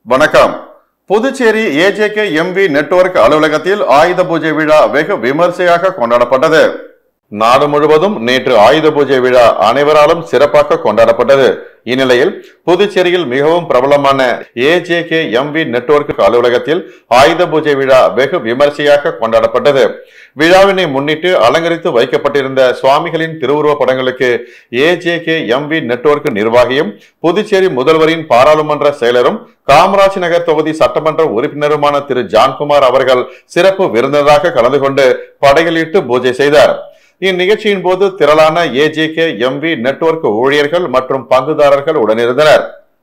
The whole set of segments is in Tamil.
வணக்கம் புதுச்சேரி ஏஜேகே எம்வி நெட்வொர்க் அலுவலகத்தில் ஆயுத பூஜை விழா வெகு விமர்சையாக கொண்டாடப்பட்டது நாடு முழுவதும் நேற்று ஆயுத பூஜை விழா அனைவராலும் சிறப்பாக கொண்டாடப்பட்டது இந்நிலையில் புதுச்சேரியில் மிகவும் பிரபலமான ஏஜேகே எம்வி நெட்வொர்க் அலுவலகத்தில் ஆயுத பூஜை விழா வெகு விமர்சையாக கொண்டாடப்பட்டது விழாவினை முன்னிட்டு அலங்கரித்து வைக்கப்பட்டிருந்த சுவாமிகளின் திருவுருவ படங்களுக்கு ஏஜேகே எம்வி நெட்வொர்க் நிர்வாகியும் புதுச்சேரி முதல்வரின் பாராளுமன்ற செயலரும் காமராஜ் நகர் தொகுதி சட்டமன்ற உறுப்பினருமான திரு ஜான்குமார் அவர்கள் சிறப்பு விருந்தினராக கலந்து கொண்டு படையலிட்டு பூஜை செய்தார் இந்நிகழ்ச்சியின் போது திரளான ஏஜேகே எம்வி நெட்வொர்க் ஊழியர்கள் மற்றும் பங்குதாரர்கள் உடனிருந்தனர்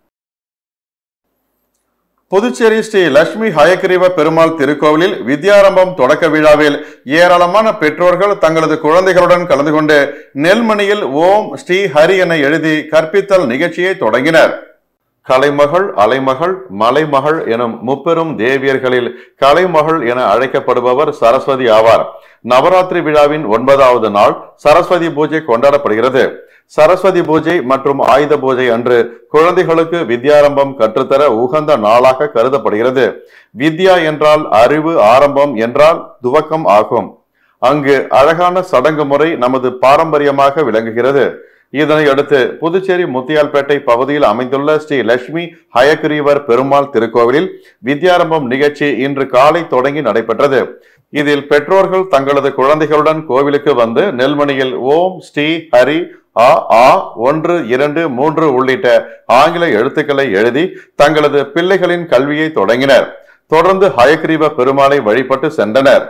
புதுச்சேரி ஸ்ரீ லட்சுமி ஹயக்கிரீவ பெருமாள் திருக்கோவிலில் வித்யாரம்பம் தொடக்க விழாவில் ஏராளமான பெற்றோர்கள் தங்களது குழந்தைகளுடன் கலந்து கொண்டு நெல்மணியில் ஓம் ஸ்ரீ ஹரி என எழுதி கற்பித்தல் நிகழ்ச்சியை தொடங்கினர் கலைமகள் அலைமகள் மலைமகள் எனும் முப்பெரும் தேவியர்களில் கலைமகள் என அழைக்கப்படுபவர் சரஸ்வதி ஆவார் நவராத்திரி விழாவின் ஒன்பதாவது நாள் சரஸ்வதி பூஜை கொண்டாடப்படுகிறது சரஸ்வதி பூஜை மற்றும் ஆயுத பூஜை அன்று குழந்தைகளுக்கு வித்யாரம்பம் கற்றுத்தர உகந்த நாளாக கருதப்படுகிறது வித்யா என்றால் அறிவு ஆரம்பம் என்றால் துவக்கம் ஆகும் அங்கு அழகான சடங்கு முறை நமது பாரம்பரியமாக விளங்குகிறது இதனை அடுத்து புதுச்சேரி முத்தியால்பேட்டை பகுதியில் அமைந்துள்ள ஸ்ரீ லட்சுமி ஹயக்கிரீவர் பெருமாள் திருக்கோவிலில் வித்யாரம்பம் நிகழ்ச்சி இன்று காலை தொடங்கி நடைபெற்றது இதில் பெற்றோர்கள் தங்களது குழந்தைகளுடன் கோவிலுக்கு வந்து நெல்மணியில் ஓம் ஸ்ரீ ஹரி ஆ ஆ ஒன்று இரண்டு மூன்று உள்ளிட்ட ஆங்கில எழுத்துக்களை எழுதி தங்களது பிள்ளைகளின் கல்வியை தொடங்கினர் தொடர்ந்து ஹயக்ரீவ பெருமாளை வழிபட்டு சென்றனர்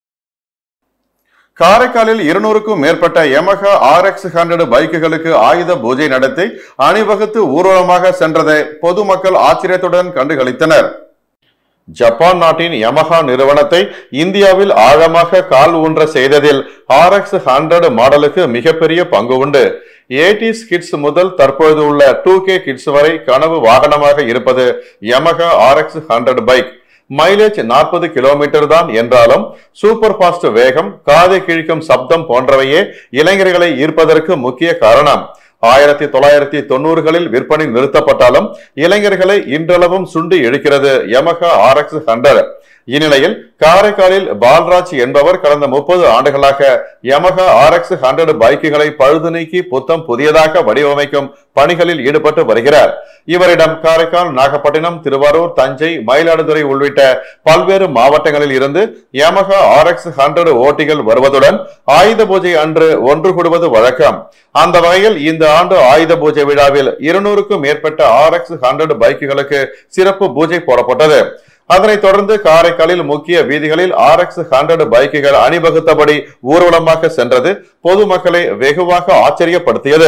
காரைக்காலில் இருநூறுக்கும் மேற்பட்ட எமக ஆர்எக்ஸ் ஹண்ட்ரட் பைக்குகளுக்கு ஆயுத பூஜை நடத்தி அணிவகுத்து ஊர்வலமாக சென்றதை பொதுமக்கள் ஆச்சரியத்துடன் கண்டுகளித்தனர் ஜப்பான் நாட்டின் யமஹா நிறுவனத்தை இந்தியாவில் ஆழமாக கால் ஊன்ற செய்ததில் ஆர்எக்ஸ் ஹண்ட்ரட் மாடலுக்கு மிகப்பெரிய பங்கு உண்டு ஏடிஸ் கிட்ஸ் முதல் தற்பொழுது உள்ள டூ கே கிட்ஸ் வரை கனவு வாகனமாக இருப்பது Yamaha RX hundred bike mileage நாற்பது கிலோமீட்டர் தான் என்றாலும் சூப்பர் ஃபாஸ்ட் வேகம் காதை கிழிக்கும் சப்தம் போன்றவையே இளைஞர்களை ஈர்ப்பதற்கு முக்கிய காரணம் ஆயிரத்தி தொள்ளாயிரத்தி தொண்ணூறுகளில் விற்பனை நிறுத்தப்பட்டாலும் இளைஞர்களை இன்றளவும் சுண்டி இழுக்கிறது யமகா ஆர்எக்ஸ் ஹண்ட்ரட் இந்நிலையில் காரைக்காலில் பால்ராஜ் என்பவர் கடந்த முப்பது ஆண்டுகளாக யமகா ஆர்எக்ஸ் ஹண்ட்ரட் பைக்குகளை பழுது நீக்கி புத்தம் புதியதாக வடிவமைக்கும் பணிகளில் ஈடுபட்டு வருகிறார் இவரிடம் காரைக்கால் நாகப்பட்டினம் திருவாரூர் தஞ்சை மயிலாடுதுறை உள்ளிட்ட பல்வேறு மாவட்டங்களில் இருந்து யமகா ஆர்எக்ஸ் ஹண்ட்ரட் ஓட்டிகள் வருவதுடன் ஆயுத பூஜை அன்று ஒன்று கூடுவது வழக்கம் அந்த வகையில் இந்த ஆண்டு ஆயுத பூஜை விழாவில் இருநூறுக்கும் மேற்பட்ட ஆர்எக்ஸ் ஹண்ட்ரட் பைக்குகளுக்கு சிறப்பு பூஜை போடப்பட்டது அதனைத் தொடர்ந்து காரைக்காலில் முக்கிய வீதிகளில் ஆர்எக்ஸ் ஹண்ட்ரட் பைக்குகள் அணிவகுத்தபடி ஊர்வலமாக சென்றது பொதுமக்களை வெகுவாக ஆச்சரியப்படுத்தியது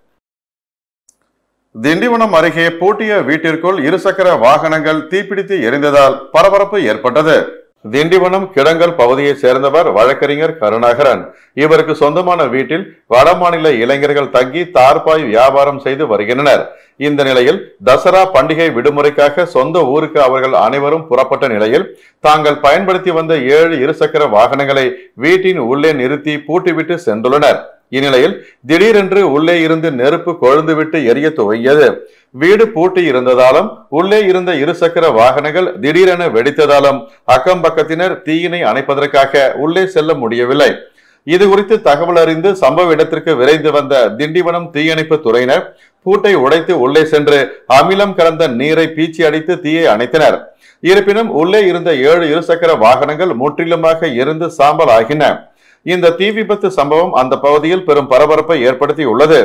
திண்டிவனம் அருகே பூட்டிய வீட்டிற்குள் இருசக்கர வாகனங்கள் தீப்பிடித்து எரிந்ததால் பரபரப்பு ஏற்பட்டது திண்டிவனம் கிடங்கல் பகுதியைச் சேர்ந்தவர் வழக்கறிஞர் கருணாகரன் இவருக்கு சொந்தமான வீட்டில் வடமாநில இளைஞர்கள் தங்கி தார்பாய் வியாபாரம் செய்து வருகின்றனர் இந்த நிலையில் தசரா பண்டிகை விடுமுறைக்காக சொந்த ஊருக்கு அவர்கள் அனைவரும் புறப்பட்ட நிலையில் தாங்கள் பயன்படுத்தி வந்த ஏழு இருசக்கர வாகனங்களை வீட்டின் உள்ளே நிறுத்தி பூட்டிவிட்டு சென்றுள்ளனர் இந்நிலையில் திடீரென்று உள்ளே இருந்து நெருப்பு கொழுந்துவிட்டு எரிய துவங்கியது வீடு பூட்டி இருந்ததாலும் உள்ளே இருந்த இருசக்கர வாகனங்கள் திடீரென வெடித்ததாலும் அக்கம் பக்கத்தினர் தீயினை அணைப்பதற்காக உள்ளே செல்ல முடியவில்லை இது குறித்து தகவல் அறிந்து சம்பவ இடத்திற்கு விரைந்து வந்த திண்டிவனம் தீயணைப்பு துறையினர் பூட்டை உடைத்து உள்ளே சென்று அமிலம் கலந்த நீரை பீச்சி அடித்து தீயை அணைத்தனர் இருப்பினும் உள்ளே இருந்த ஏழு இருசக்கர வாகனங்கள் முற்றிலுமாக எரிந்து சாம்பல் ஆகின இந்த தீ விபத்து சம்பவம் அந்த பகுதியில் பெரும் பரபரப்பை ஏற்படுத்தி உள்ளது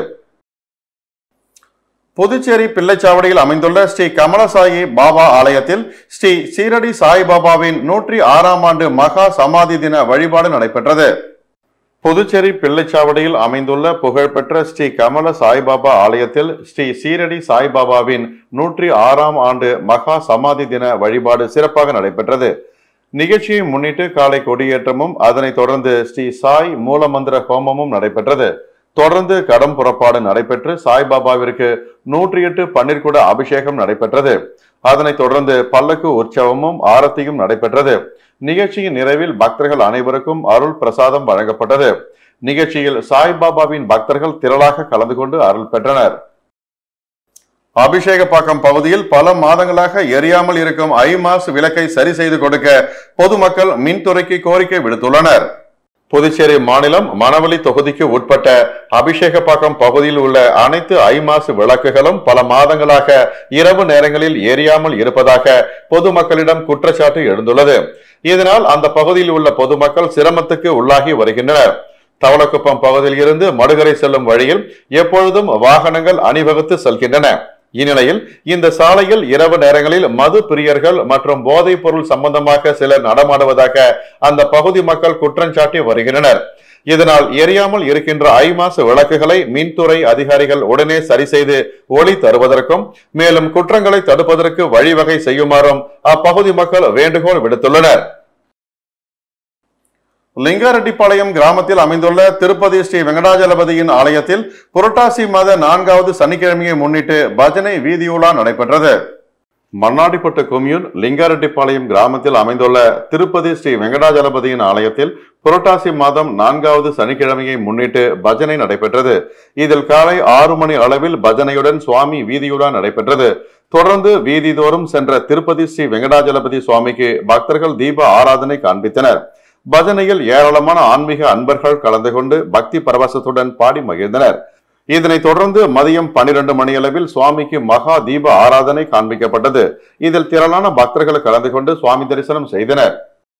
புதுச்சேரி பிள்ளைச்சாவடியில் அமைந்துள்ள ஸ்ரீ கமலசாயி பாபா ஆலயத்தில் ஸ்ரீ சீரடி சாய்பாபாவின் நூற்றி ஆறாம் ஆண்டு மகா சமாதி தின வழிபாடு நடைபெற்றது புதுச்சேரி பிள்ளைச்சாவடியில் அமைந்துள்ள புகழ்பெற்ற ஸ்ரீ கமல சாய்பாபா ஆலயத்தில் ஸ்ரீ சீரடி சாய்பாபாவின் நூற்றி ஆறாம் ஆண்டு மகா சமாதி தின வழிபாடு சிறப்பாக நடைபெற்றது நிகழ்ச்சியை முன்னிட்டு காலை கொடியேற்றமும் அதனைத் தொடர்ந்து ஸ்ரீ சாய் மூலமந்திர ஹோமமும் நடைபெற்றது தொடர்ந்து கடம் புறப்பாடு நடைபெற்று சாய்பாபாவிற்கு நூற்றி எட்டு பன்னீர்குட அபிஷேகம் நடைபெற்றது அதனைத் தொடர்ந்து பல்லக்கு உற்சவமும் ஆரத்தியும் நடைபெற்றது நிகழ்ச்சியின் நிறைவில் பக்தர்கள் அனைவருக்கும் அருள் பிரசாதம் வழங்கப்பட்டது நிகழ்ச்சியில் சாய்பாபாவின் பக்தர்கள் திரளாக கலந்து கொண்டு அருள் பெற்றனர் அபிஷேகப்பாக்கம் பகுதியில் பல மாதங்களாக எரியாமல் இருக்கும் ஐமாஸ் விளக்கை சரி செய்து கொடுக்க பொதுமக்கள் மின்துறைக்கு கோரிக்கை விடுத்துள்ளனர் புதுச்சேரி மாநிலம் மணவெளி தொகுதிக்கு உட்பட்ட அபிஷேகப்பாக்கம் பகுதியில் உள்ள அனைத்து ஐமாசு விளக்குகளும் பல மாதங்களாக இரவு நேரங்களில் எரியாமல் இருப்பதாக பொதுமக்களிடம் குற்றச்சாட்டு எழுந்துள்ளது இதனால் அந்த பகுதியில் உள்ள பொதுமக்கள் சிரமத்துக்கு உள்ளாகி வருகின்றனர் தவளக்குப்பம் பகுதியில் இருந்து மடுகரை செல்லும் வழியில் எப்பொழுதும் வாகனங்கள் அணிவகுத்து செல்கின்றன இந்நிலையில் இந்த சாலையில் இரவு நேரங்களில் மது பிரியர்கள் மற்றும் போதைப் பொருள் சம்பந்தமாக சிலர் நடமாடுவதாக அந்த பகுதி மக்கள் குற்றஞ்சாட்டி வருகின்றனர் இதனால் எரியாமல் இருக்கின்ற ஐமாசு விளக்குகளை மின்துறை அதிகாரிகள் உடனே சரி செய்து ஒளி தருவதற்கும் மேலும் குற்றங்களை தடுப்பதற்கு வழிவகை செய்யுமாறும் அப்பகுதி மக்கள் வேண்டுகோள் விடுத்துள்ளனர் லிங்காரெட்டிப்பாளையம் கிராமத்தில் அமைந்துள்ள திருப்பதி ஸ்ரீ வெங்கடாஜலபதியின் ஆலயத்தில் புரட்டாசி மாத நான்காவது சனிக்கிழமையை முன்னிட்டு பஜனை வீதியுலா நடைபெற்றது மண்ணாடிப்பட்டு கொம்யூன் லிங்காரெட்டிப்பாளையம் கிராமத்தில் அமைந்துள்ள திருப்பதி ஸ்ரீ வெங்கடாஜலபதியின் ஆலயத்தில் புரட்டாசி மாதம் நான்காவது சனிக்கிழமையை முன்னிட்டு பஜனை நடைபெற்றது இதில் காலை ஆறு மணி அளவில் பஜனையுடன் சுவாமி வீதியுலா நடைபெற்றது தொடர்ந்து வீதிதோறும் சென்ற திருப்பதி ஸ்ரீ வெங்கடாஜலபதி சுவாமிக்கு பக்தர்கள் தீப ஆராதனை காண்பித்தனர் பஜனையில் ஏராளமான ஆன்மீக அன்பர்கள் கலந்து கொண்டு பக்தி பரவசத்துடன் பாடி மகிழ்ந்தனர் இதனைத் தொடர்ந்து மதியம் பனிரெண்டு மணியளவில் சுவாமிக்கு மகா தீப ஆராதனை காண்பிக்கப்பட்டது இதில் திரளான பக்தர்கள் கலந்து கொண்டு சுவாமி தரிசனம் செய்தனர்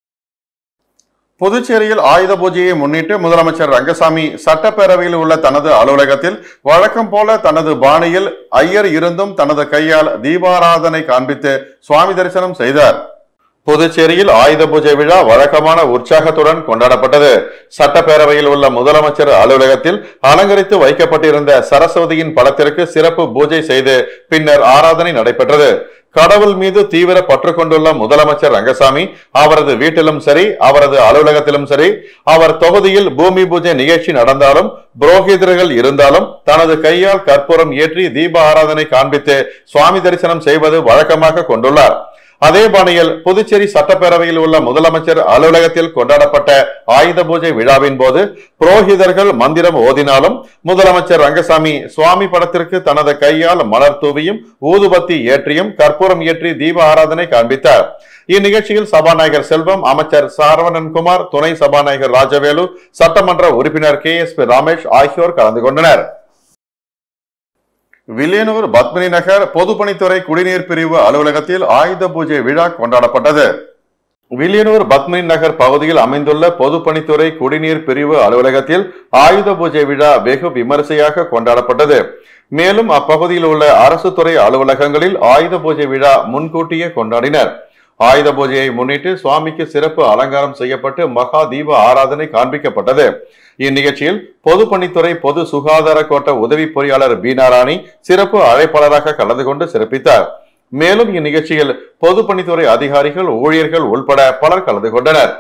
புதுச்சேரியில் ஆயுத பூஜையை முன்னிட்டு முதலமைச்சர் ரங்கசாமி சட்டப்பேரவையில் உள்ள தனது அலுவலகத்தில் வழக்கம் போல தனது பாணியில் ஐயர் இருந்தும் தனது கையால் தீபாராதனை காண்பித்து சுவாமி தரிசனம் செய்தார் புதுச்சேரியில் ஆயுத பூஜை விழா வழக்கமான உற்சாகத்துடன் கொண்டாடப்பட்டது சட்டப்பேரவையில் உள்ள முதலமைச்சர் அலுவலகத்தில் அலங்கரித்து வைக்கப்பட்டிருந்த சரஸ்வதியின் படத்திற்கு சிறப்பு பூஜை செய்து பின்னர் ஆராதனை நடைபெற்றது கடவுள் மீது தீவிர பற்று கொண்டுள்ள முதலமைச்சர் ரங்கசாமி அவரது வீட்டிலும் சரி அவரது அலுவலகத்திலும் சரி அவர் தொகுதியில் பூமி பூஜை நிகழ்ச்சி நடந்தாலும் புரோகிதர்கள் இருந்தாலும் தனது கையால் கற்பூரம் ஏற்றி தீப ஆராதனை காண்பித்து சுவாமி தரிசனம் செய்வது வழக்கமாக கொண்டுள்ளார் அதே பாணியில் புதுச்சேரி சட்டப்பேரவையில் உள்ள முதலமைச்சர் அலுவலகத்தில் கொண்டாடப்பட்ட ஆயுத பூஜை விழாவின் போது புரோகிதர்கள் மந்திரம் ஓதினாலும் முதலமைச்சர் ரங்கசாமி சுவாமி படத்திற்கு தனது கையால் மலர் தூவியும் ஊதுபத்தி ஏற்றியும் கற்பூரம் ஏற்றி தீப ஆராதனை காண்பித்தார் இந்நிகழ்ச்சியில் சபாநாயகர் செல்வம் அமைச்சர் சாரவணன்குமார் துணை சபாநாயகர் ராஜவேலு சட்டமன்ற உறுப்பினர் கே எஸ் பி ரமேஷ் ஆகியோர் கலந்து கொண்டனர் வில்லியனூர் பத்மினி நகர் பொதுப்பணித்துறை குடிநீர் பிரிவு அலுவலகத்தில் ஆயுத பூஜை விழா கொண்டாடப்பட்டது வில்லியனூர் பத்மினி நகர் பகுதியில் அமைந்துள்ள பொதுப்பணித்துறை குடிநீர் பிரிவு அலுவலகத்தில் ஆயுத பூஜை விழா வெகு விமரிசையாக கொண்டாடப்பட்டது மேலும் அப்பகுதியில் உள்ள அரசு துறை அலுவலகங்களில் ஆயுத பூஜை விழா முன்கூட்டியே கொண்டாடினர் ஆயுத பூஜையை முன்னிட்டு சுவாமிக்கு சிறப்பு அலங்காரம் செய்யப்பட்டு மகா தீப ஆராதனை காண்பிக்கப்பட்டது இந்நிகழ்ச்சியில் பொதுப்பணித்துறை பொது சுகாதார கோட்ட உதவி பொறியாளர் பீனாராணி சிறப்பு அழைப்பாளராக கலந்து கொண்டு சிறப்பித்தார் மேலும் இந்நிகழ்ச்சியில் பொதுப்பணித்துறை அதிகாரிகள் ஊழியர்கள் உள்பட பலர் கலந்து கொண்டனர்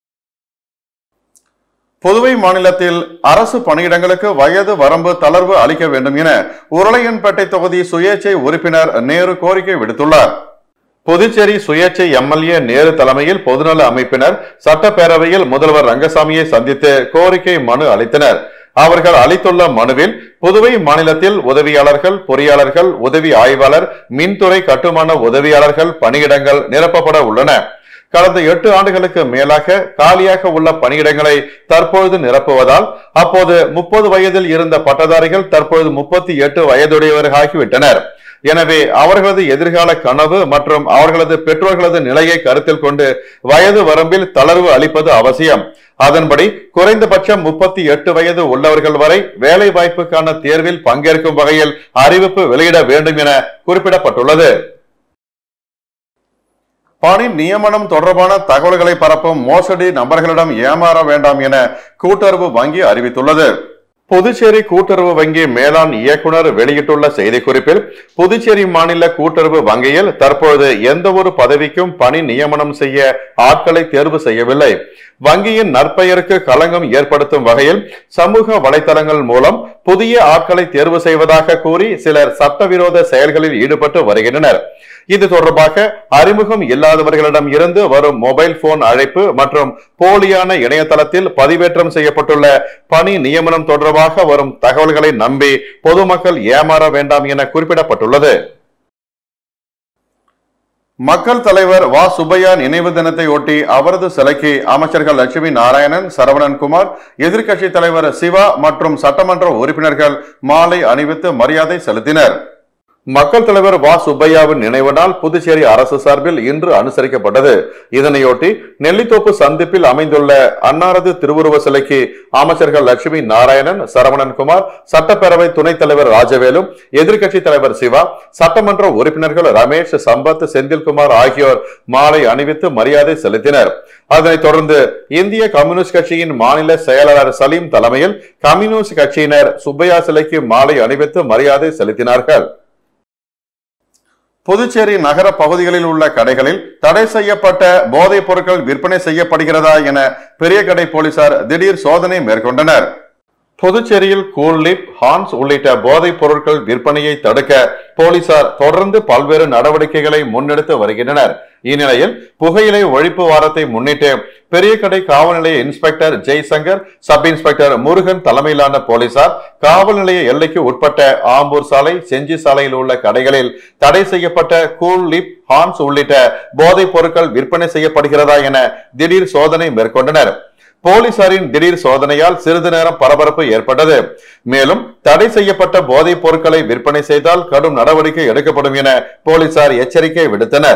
புதுவை மாநிலத்தில் அரசு பணியிடங்களுக்கு வயது வரம்பு தளர்வு அளிக்க வேண்டும் என உருளையன்பேட்டை தொகுதி சுயேட்சை உறுப்பினர் நேரு கோரிக்கை விடுத்துள்ளார் புதுச்சேரி சுயேட்சை எம்எல்ஏ நேரு தலைமையில் பொதுநல அமைப்பினர் சட்டப்பேரவையில் முதல்வர் ரங்கசாமியை சந்தித்து கோரிக்கை மனு அளித்தனர் அவர்கள் அளித்துள்ள மனுவில் புதுவை மாநிலத்தில் உதவியாளர்கள் பொறியாளர்கள் உதவி ஆய்வாளர் மின்துறை கட்டுமான உதவியாளர்கள் பணியிடங்கள் நிரப்பப்பட உள்ளன கடந்த எட்டு ஆண்டுகளுக்கு மேலாக காலியாக உள்ள பணியிடங்களை தற்பொழுது நிரப்புவதால் அப்போது முப்பது வயதில் இருந்த பட்டதாரிகள் தற்பொழுது முப்பத்தி எட்டு வயதுடையவர்களாகிவிட்டனர் எனவே அவர்களது எதிர்கால கனவு மற்றும் அவர்களது பெற்றோர்களது நிலையை கருத்தில் கொண்டு வயது வரம்பில் தளர்வு அளிப்பது அவசியம் அதன்படி குறைந்தபட்சம் முப்பத்தி எட்டு வயது உள்ளவர்கள் வரை வேலை வாய்ப்புக்கான தேர்வில் பங்கேற்கும் வகையில் அறிவிப்பு வெளியிட வேண்டும் என குறிப்பிடப்பட்டுள்ளது பணி நியமனம் தொடர்பான தகவல்களை பரப்பும் மோசடி நபர்களிடம் ஏமாற வேண்டாம் என கூட்டுறவு வங்கி அறிவித்துள்ளது புதுச்சேரி கூட்டுறவு வங்கி மேலாண் இயக்குனர் வெளியிட்டுள்ள செய்திக்குறிப்பில் புதுச்சேரி மாநில கூட்டுறவு வங்கியில் தற்பொழுது எந்த ஒரு பதவிக்கும் பணி நியமனம் செய்ய ஆட்களை தேர்வு செய்யவில்லை வங்கியின் நற்பெயருக்கு களங்கம் ஏற்படுத்தும் வகையில் சமூக வலைதளங்கள் மூலம் புதிய ஆட்களை தேர்வு செய்வதாக கூறி சிலர் சட்டவிரோத செயல்களில் ஈடுபட்டு வருகின்றனர் இது தொடர்பாக அறிமுகம் இல்லாதவர்களிடம் இருந்து வரும் மொபைல் போன் அழைப்பு மற்றும் போலியான இணையதளத்தில் பதிவேற்றம் செய்யப்பட்டுள்ள பணி நியமனம் தொடர்பான தொடர்பாக வரும் தகவல்களை நம்பி பொதுமக்கள் ஏமாற வேண்டாம் என குறிப்பிடப்பட்டுள்ளது மக்கள் தலைவர் வா சுப்பையா நினைவு தினத்தை ஒட்டி அவரது சிலைக்கு அமைச்சர்கள் லட்சுமி நாராயணன் சரவணன் குமார் எதிர்க்கட்சி தலைவர் சிவா மற்றும் சட்டமன்ற உறுப்பினர்கள் மாலை அணிவித்து மரியாதை செலுத்தினர் மக்கள் தலைவர் வா சுப்பையாவின் நினைவு நாள் புதுச்சேரி அரசு சார்பில் இன்று அனுசரிக்கப்பட்டது இதனையொட்டி நெல்லித்தோப்பு சந்திப்பில் அமைந்துள்ள அன்னாரது திருவுருவ சிலைக்கு அமைச்சர்கள் லட்சுமி நாராயணன் சரவணன் குமார் சட்டப்பேரவை துணைத் தலைவர் ராஜவேலு எதிர்க்கட்சி தலைவர் சிவா சட்டமன்ற உறுப்பினர்கள் ரமேஷ் சம்பத் செந்தில்குமார் ஆகியோர் மாலை அணிவித்து மரியாதை செலுத்தினர் அதனைத் தொடர்ந்து இந்திய கம்யூனிஸ்ட் கட்சியின் மாநில செயலாளர் சலீம் தலைமையில் கம்யூனிஸ்ட் கட்சியினர் சுப்பையா சிலைக்கு மாலை அணிவித்து மரியாதை செலுத்தினார்கள் புதுச்சேரி நகர பகுதிகளில் உள்ள கடைகளில் தடை செய்யப்பட்ட போதைப் பொருட்கள் விற்பனை செய்யப்படுகிறதா என பெரிய கடை போலீசார் திடீர் சோதனை மேற்கொண்டனர் புதுச்சேரியில் கூல்லிப் ஹான்ஸ் உள்ளிட்ட போதைப் பொருட்கள் விற்பனையை தடுக்க போலீசார் தொடர்ந்து பல்வேறு நடவடிக்கைகளை முன்னெடுத்து வருகின்றனர் இந்நிலையில் புகையிலை ஒழிப்பு வாரத்தை முன்னிட்டு பெரிய கடை காவல் நிலைய inspector Jaishankar sub inspector Murugan தலைமையிலான போலீசார் காவல் நிலைய எல்லைக்கு உட்பட்ட ஆம்பூர் சாலை செஞ்சி சாலையில் உள்ள கடைகளில் தடை செய்யப்பட்ட கூல் லிப் ஹான்ஸ் உள்ளிட்ட போதைப் பொருட்கள் விற்பனை செய்யப்படுகிறதா என திடீர் சோதனை மேற்கொண்டனர் போலீசாரின் திடீர் சோதனையால் சிறிது நேரம் பரபரப்பு ஏற்பட்டது மேலும் தடை செய்யப்பட்ட போதைப் பொருட்களை விற்பனை செய்தால் கடும் நடவடிக்கை எடுக்கப்படும் என போலீசார் எச்சரிக்கை விடுத்தனர்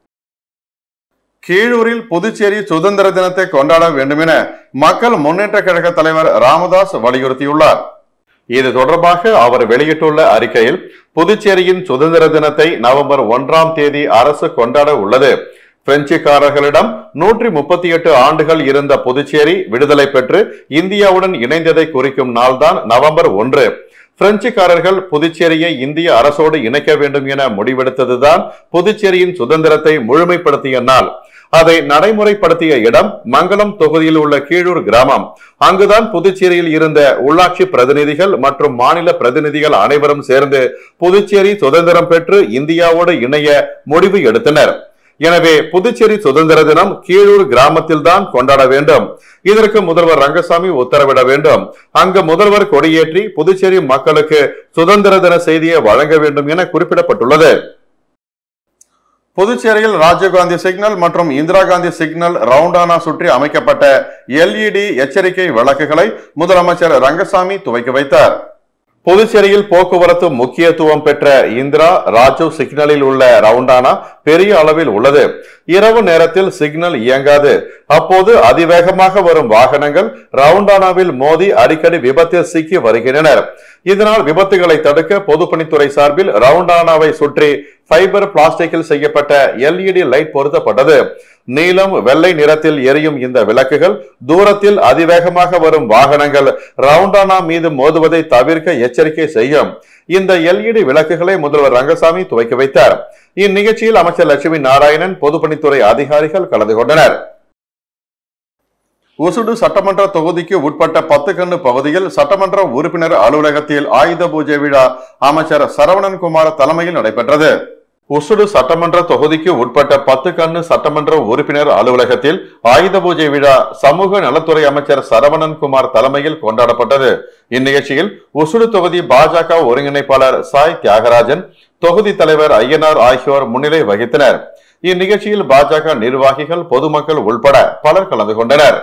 கீழூரில் புதுச்சேரி சுதந்திர தினத்தை கொண்டாட வேண்டும் என மக்கள் முன்னேற்ற கழக தலைவர் ராமதாஸ் வலியுறுத்தியுள்ளார் இது தொடர்பாக அவர் வெளியிட்டுள்ள அறிக்கையில் புதுச்சேரியின் சுதந்திர தினத்தை நவம்பர் ஒன்றாம் தேதி அரசு கொண்டாட உள்ளது பிரெஞ்சுக்காரர்களிடம் நூற்றி முப்பத்தி எட்டு ஆண்டுகள் இருந்த புதுச்சேரி விடுதலை பெற்று இந்தியாவுடன் இணைந்ததை குறிக்கும் நாள்தான் நவம்பர் ஒன்று பிரெஞ்சுக்காரர்கள் புதுச்சேரியை இந்திய அரசோடு இணைக்க வேண்டும் என முடிவெடுத்ததுதான் புதுச்சேரியின் சுதந்திரத்தை முழுமைப்படுத்திய நாள் அதை நடைமுறைப்படுத்திய இடம் மங்களம் தொகுதியில் உள்ள கீழூர் கிராமம் அங்குதான் புதுச்சேரியில் இருந்த உள்ளாட்சி பிரதிநிதிகள் மற்றும் மாநில பிரதிநிதிகள் அனைவரும் சேர்ந்து புதுச்சேரி சுதந்திரம் பெற்று இந்தியாவோடு இணைய முடிவு எடுத்தனர் எனவே புதுச்சேரி சுதந்திர தினம் கீழூர் கிராமத்தில் தான் கொண்டாட வேண்டும் இதற்கு முதல்வர் ரங்கசாமி உத்தரவிட வேண்டும் அங்கு முதல்வர் கொடியேற்றி புதுச்சேரி மக்களுக்கு சுதந்திர தின செய்தியை வழங்க வேண்டும் என குறிப்பிடப்பட்டுள்ளது புதுச்சேரியில் ராஜீவ்காந்தி சிக்னல் மற்றும் இந்திரா காந்தி சிக்னல் ரவுண்டானா சுற்றி அமைக்கப்பட்ட எல்இடி எச்சரிக்கை விளக்குகளை முதலமைச்சர் ரங்கசாமி துவக்கி வைத்தார் புதுச்சேரியில் போக்குவரத்து முக்கியத்துவம் பெற்ற இந்திரா ராஜீவ் சிக்னலில் உள்ள ரவுண்டானா பெரிய அளவில் உள்ளது இரவு நேரத்தில் சிக்னல் இயங்காது அப்போது அதிவேகமாக வரும் வாகனங்கள் ரவுண்டானாவில் மோதி அடிக்கடி விபத்தில் சிக்கி வருகின்றனர் இதனால் விபத்துகளை தடுக்க பொதுப்பணித்துறை சார்பில் ரவுண்டானாவை சுற்றி ஃபைபர் பிளாஸ்டிக்கில் செய்யப்பட்ட எல்இடி லைட் பொருத்தப்பட்டது நீலம் வெள்ளை நிறத்தில் எரியும் இந்த விளக்குகள் தூரத்தில் அதிவேகமாக வரும் வாகனங்கள் ரவுண்டானா மீது மோதுவதை தவிர்க்க எச்சரிக்கை செய்யும் இந்த எல்இடி விளக்குகளை முதல்வர் ரங்கசாமி துவக்கி வைத்தார் இந்நிகழ்ச்சியில் அமைச்சர் லட்சுமி நாராயணன் பொதுப்பணித்துறை அதிகாரிகள் கலந்து கொண்டனர் உசுடு சட்டமன்ற தொகுதிக்கு உட்பட்ட பத்து கண்ணு பகுதியில் சட்டமன்ற உறுப்பினர் அலுவலகத்தில் ஆயுத பூஜை விழா அமைச்சர் சரவணன் குமார் தலைமையில் நடைபெற்றது உசுடு சட்டமன்ற தொகுதிக்கு உட்பட்ட பத்து கண்ணு சட்டமன்ற உறுப்பினர் அலுவலகத்தில் ஆயுத பூஜை விழா சமூக நலத்துறை அமைச்சர் சரவணன் குமார் தலைமையில் கொண்டாடப்பட்டது இந்நிகழ்ச்சியில் உசுடு தொகுதி பாஜக ஒருங்கிணைப்பாளர் சாய் தியாகராஜன் தொகுதி தலைவர் ஐயனார் ஆகியோர் முன்னிலை வகித்தனர் இந்நிகழ்ச்சியில் பாஜக நிர்வாகிகள் பொதுமக்கள் உள்பட பலர் கலந்து கொண்டனர்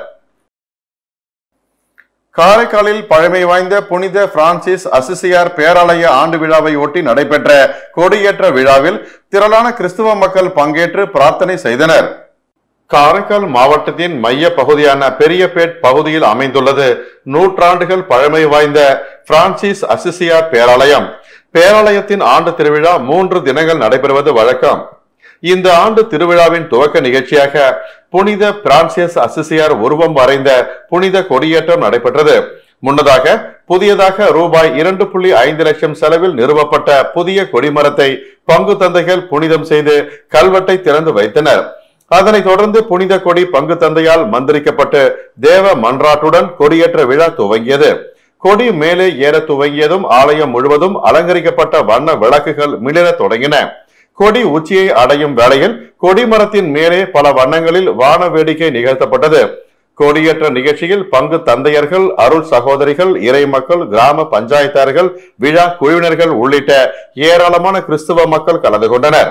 காரைக்காலில் பழமை வாய்ந்த புனித பிரான்சிஸ் அசிசியார் பேராலய ஆண்டு விழாவை ஒட்டி நடைபெற்ற கொடியேற்ற விழாவில் திரளான கிறிஸ்துவ மக்கள் பங்கேற்று பிரார்த்தனை செய்தனர் காரைக்கால் மாவட்டத்தின் மைய பகுதியான பெரியபேட் பகுதியில் அமைந்துள்ளது நூற்றாண்டுகள் பழமை வாய்ந்த பிரான்சிஸ் அசிசியார் பேராலயம் பேராலயத்தின் ஆண்டு திருவிழா மூன்று தினங்கள் நடைபெறுவது வழக்கம் இந்த ஆண்டு திருவிழாவின் துவக்க நிகழ்ச்சியாக புனித பிரான்சியஸ் அசிசியார் உருவம் வரைந்த புனித கொடியேற்றம் நடைபெற்றது முன்னதாக புதியதாக ரூபாய் இரண்டு புள்ளி ஐந்து லட்சம் செலவில் நிறுவப்பட்ட புதிய கொடிமரத்தை பங்கு தந்தைகள் புனிதம் செய்து கல்வெட்டை திறந்து வைத்தனர் அதனைத் தொடர்ந்து புனித கொடி பங்கு தந்தையால் மந்திரிக்கப்பட்டு தேவ மன்றாட்டுடன் கொடியேற்ற விழா துவங்கியது கொடி மேலே ஏற துவங்கியதும் ஆலயம் முழுவதும் அலங்கரிக்கப்பட்ட வண்ண விளக்குகள் மிளிரத் தொடங்கின கொடி உச்சியை அடையும் வேளையில் கொடிமரத்தின் மேலே பல வண்ணங்களில் வான வேடிக்கை நிகழ்த்தப்பட்டது கொடியேற்ற நிகழ்ச்சியில் பங்கு தந்தையர்கள் அருள் சகோதரிகள் இறை மக்கள் கிராம பஞ்சாயத்தார்கள் விழா குழுவினர்கள் உள்ளிட்ட ஏராளமான கிறிஸ்துவ மக்கள் கலந்து கொண்டனர்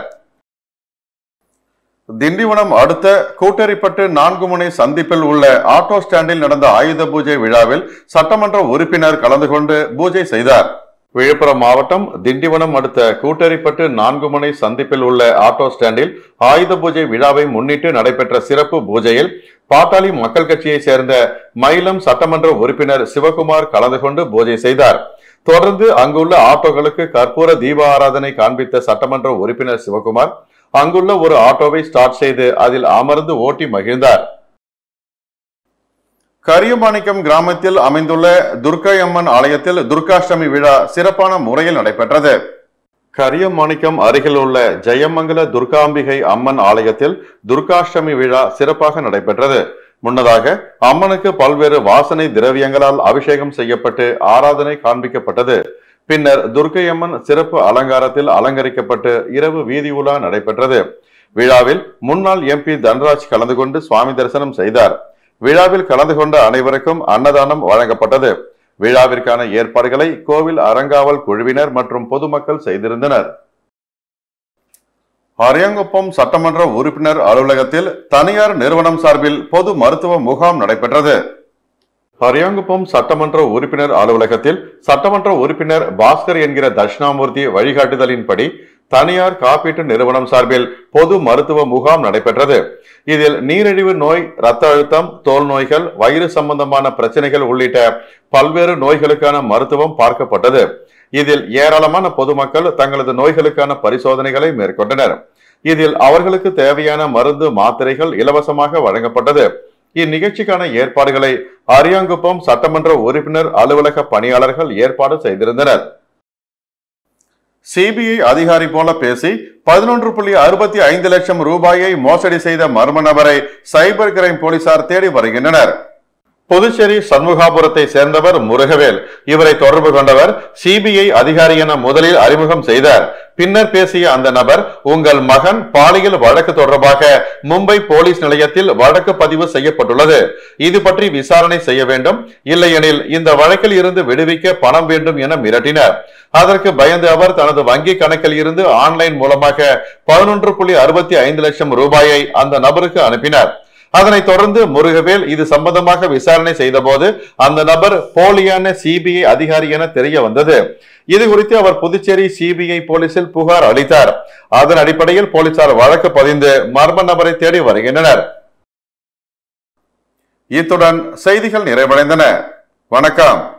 திண்டிவனம் அடுத்த கூட்டரிப்பட்டு நான்கு முனை சந்திப்பில் உள்ள ஆட்டோ ஸ்டாண்டில் நடந்த ஆயுத பூஜை விழாவில் சட்டமன்ற உறுப்பினர் கலந்து கொண்டு பூஜை செய்தார் விழுப்புரம் மாவட்டம் திண்டிவனம் அடுத்த கூட்டரிப்பட்டு நான்கு முனை சந்திப்பில் உள்ள ஆட்டோ ஸ்டாண்டில் ஆயுத பூஜை விழாவை முன்னிட்டு நடைபெற்ற சிறப்பு பூஜையில் பாட்டாளி மக்கள் கட்சியை சேர்ந்த மயிலம் சட்டமன்ற உறுப்பினர் சிவகுமார் கலந்து கொண்டு பூஜை செய்தார் தொடர்ந்து அங்குள்ள ஆட்டோக்களுக்கு கற்பூர தீப ஆராதனை காண்பித்த சட்டமன்ற உறுப்பினர் சிவகுமார் அங்குள்ள ஒரு ஆட்டோவை ஸ்டார்ட் செய்து அதில் அமர்ந்து ஓட்டி மகிழ்ந்தார் கரியமாணிக்கம் கிராமத்தில் அமைந்துள்ள துர்க்கையம்மன் ஆலயத்தில் துர்காஷ்டமி விழா சிறப்பான முறையில் நடைபெற்றது கரியமாணிக்கம் அருகில் உள்ள ஜெயமங்கல துர்காம்பிகை அம்மன் ஆலயத்தில் துர்காஷ்டமி விழா சிறப்பாக நடைபெற்றது முன்னதாக அம்மனுக்கு பல்வேறு வாசனை திரவியங்களால் அபிஷேகம் செய்யப்பட்டு ஆராதனை காண்பிக்கப்பட்டது பின்னர் துர்க்கையம்மன் சிறப்பு அலங்காரத்தில் அலங்கரிக்கப்பட்டு இரவு வீதி உலா நடைபெற்றது விழாவில் முன்னாள் எம்பி தன்ராஜ் கலந்து கொண்டு சுவாமி தரிசனம் செய்தார் விழாவில் கலந்து கொண்ட அனைவருக்கும் அன்னதானம் வழங்கப்பட்டது விழாவிற்கான ஏற்பாடுகளை கோவில் அறங்காவல் குழுவினர் மற்றும் பொதுமக்கள் செய்திருந்தனர் அரியாங்குப்பம் சட்டமன்ற உறுப்பினர் அலுவலகத்தில் தனியார் நிறுவனம் சார்பில் பொது மருத்துவ முகாம் நடைபெற்றது அரியாங்குப்பம் சட்டமன்ற உறுப்பினர் அலுவலகத்தில் சட்டமன்ற உறுப்பினர் பாஸ்கர் என்கிற தட்சிணாமூர்த்தி வழிகாட்டுதலின்படி தனியார் காப்பீட்டு நிறுவனம் சார்பில் பொது மருத்துவ முகாம் நடைபெற்றது இதில் நீரிழிவு நோய் இரத்த அழுத்தம் தோல் நோய்கள் வயிறு சம்பந்தமான பிரச்சனைகள் உள்ளிட்ட பல்வேறு நோய்களுக்கான மருத்துவம் பார்க்கப்பட்டது இதில் ஏராளமான பொதுமக்கள் தங்களது நோய்களுக்கான பரிசோதனைகளை மேற்கொண்டனர் இதில் அவர்களுக்கு தேவையான மருந்து மாத்திரைகள் இலவசமாக வழங்கப்பட்டது இந்நிகழ்ச்சிக்கான ஏற்பாடுகளை அரியாங்குப்பம் சட்டமன்ற உறுப்பினர் அலுவலக பணியாளர்கள் ஏற்பாடு செய்திருந்தனர் சிபிஐ அதிகாரி போல பேசி பதினொன்று புள்ளி அறுபத்தி ஐந்து லட்சம் ரூபாயை மோசடி செய்த மர்ம நபரை சைபர் கிரைம் போலீசார் தேடி வருகின்றனர் புதுச்சேரி சண்முகாபுரத்தை சேர்ந்தவர் முருகவேல் இவரை தொடர்பு கொண்டவர் சிபிஐ அதிகாரி என முதலில் அறிமுகம் செய்தார் பின்னர் பேசிய அந்த நபர் உங்கள் மகன் பாலியல் வழக்கு தொடர்பாக மும்பை போலீஸ் நிலையத்தில் வழக்கு பதிவு செய்யப்பட்டுள்ளது இது பற்றி விசாரணை செய்ய வேண்டும் இல்லையெனில் இந்த வழக்கில் இருந்து விடுவிக்க பணம் வேண்டும் என மிரட்டினார் அதற்கு பயந்து அவர் தனது வங்கி கணக்கில் இருந்து ஆன்லைன் மூலமாக பதினொன்று புள்ளி அறுபத்தி ஐந்து லட்சம் ரூபாயை அந்த நபருக்கு அனுப்பினார் அதனைத் தொடர்ந்து முருகவேல் இது சம்பந்தமாக விசாரணை செய்தபோது அந்த நபர் போலியான சிபிஐ அதிகாரி என தெரிய வந்தது இது குறித்து அவர் புதுச்சேரி சிபிஐ போலீசில் புகார் அளித்தார் அதன் அடிப்படையில் போலீசார் வழக்கு பதிந்து மர்ம நபரை தேடி வருகின்றனர் இத்துடன் செய்திகள் நிறைவடைந்தன வணக்கம்